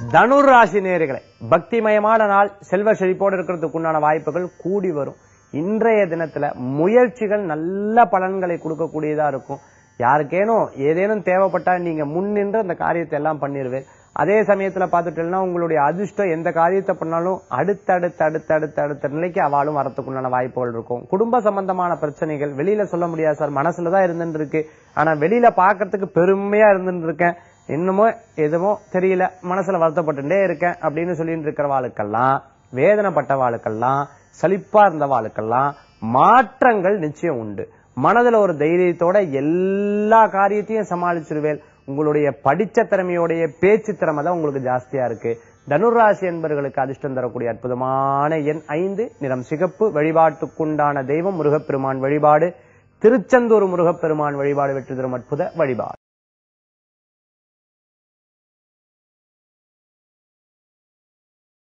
தனுர் ராசி நேயர்களே பக்திமயமான நாள் செல்வ செழிப்போடு இருக்கிறதுக்கு உண்டான வாய்ப்புகள் கூடி வரும் இன்றைய தினத்துல முயற்சிகள் நல்ல பலன்களை கொடுக்கக்கூடியதா இருக்கும் யாருக்கேனும் ஏதேனும் தேவைப்பட்டா நீங்க முன்னின்று அந்த காரியத்தை எல்லாம் பண்ணிருவேன் அதே சமயத்துல பார்த்துட்டீங்கன்னா உங்களுடைய அதிர்ஷ்டம் எந்த காரியத்தை பண்ணாலும் அடுத்தடுத்து அடுத்தடுத்து அடுத்த நிலைக்கு அவளும் வரத்துக்குண்டான வாய்ப்புகள் இருக்கும் குடும்ப சம்பந்தமான பிரச்சனைகள் வெளியில சொல்ல முடியாது சார் மனசுலதான் இருந்துட்டு இருக்கு ஆனா வெளியில பாக்குறதுக்கு பெருமையா இருந்துட்டு இருக்கேன் இன்னுமோ எதுவோ தெரியல மனசுல வருத்தப்பட்டுட்டே இருக்கேன் அப்படின்னு சொல்லிட்டு இருக்கிறவாளுக்கெல்லாம் வேதனைப்பட்ட வாளுக்கெல்லாம் சலிப்பா இருந்த வாளுக்கெல்லாம் மாற்றங்கள் நிச்சயம் உண்டு மனதுல ஒரு தைரியத்தோட எல்லா காரியத்தையும் சமாளிச்சிருவேன் உங்களுடைய படிச்ச திறமையோடைய பேச்சு திறமை தான் உங்களுக்கு ஜாஸ்தியா இருக்கு தனுராசி என்பவர்களுக்கு அதிர்ஷ்டம் தரக்கூடிய அற்புதமான எண் ஐந்து நிறம் சிகப்பு வழிபாட்டுக்குண்டான தெய்வம் முருகப்பெருமான் வழிபாடு திருச்செந்தூர் முருகப்பெருமான் வழிபாடு வெற்றி தரும் அற்புத வழிபாடு